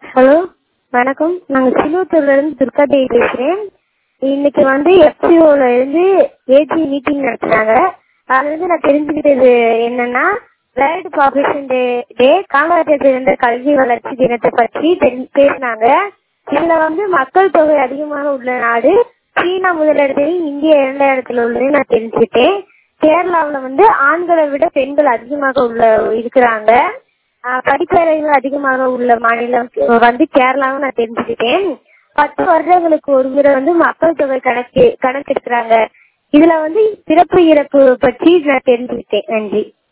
hello வணக்கம் நாங்கள் சிலுவத்தூர்ல இருந்து துர்காதேவி பேசுகிறேன் இன்னைக்கு வந்து எஃப்சிஓல இருந்து ஏஜி மீட்டிங் நடத்துனாங்க அதுல இருந்து நான் தெரிஞ்சுக்கிட்டது என்னன்னா world population day day Kamarajar பிறந்த கல்வி வளர்ச்சி தினத்தை பற்றி தெரி- பேசினாங்க இதுல வந்து மக்கள் தொகை அதிகமாக உள்ள நாடு சீனா முதலிடத்திலும் இந்தியா இரண்டாம் இடத்துல உள்ளது நான் தெரிஞ்சுக்கிட்டேன் கேரளாவுல வந்து ஆண்களை விட பெண்கள் அதிகமாக உள்ள இருக்கிறாங்க ஆஹ் படிப்பறிவு அதிகமாக உள்ள மாநிலம் வந்து கேரளாவும் நான் தெரிஞ்சுக்கிட்டேன் பத்து வருடங்களுக்கு ஒரு முறை வந்து மக்கள் தொகை கணக்கு கணக்கெடுக்கிறாங்க இதுல வந்து பிறப்பு இறப்பு பற்றி நான் தெரிஞ்சுக்கிட்டேன் நன்றி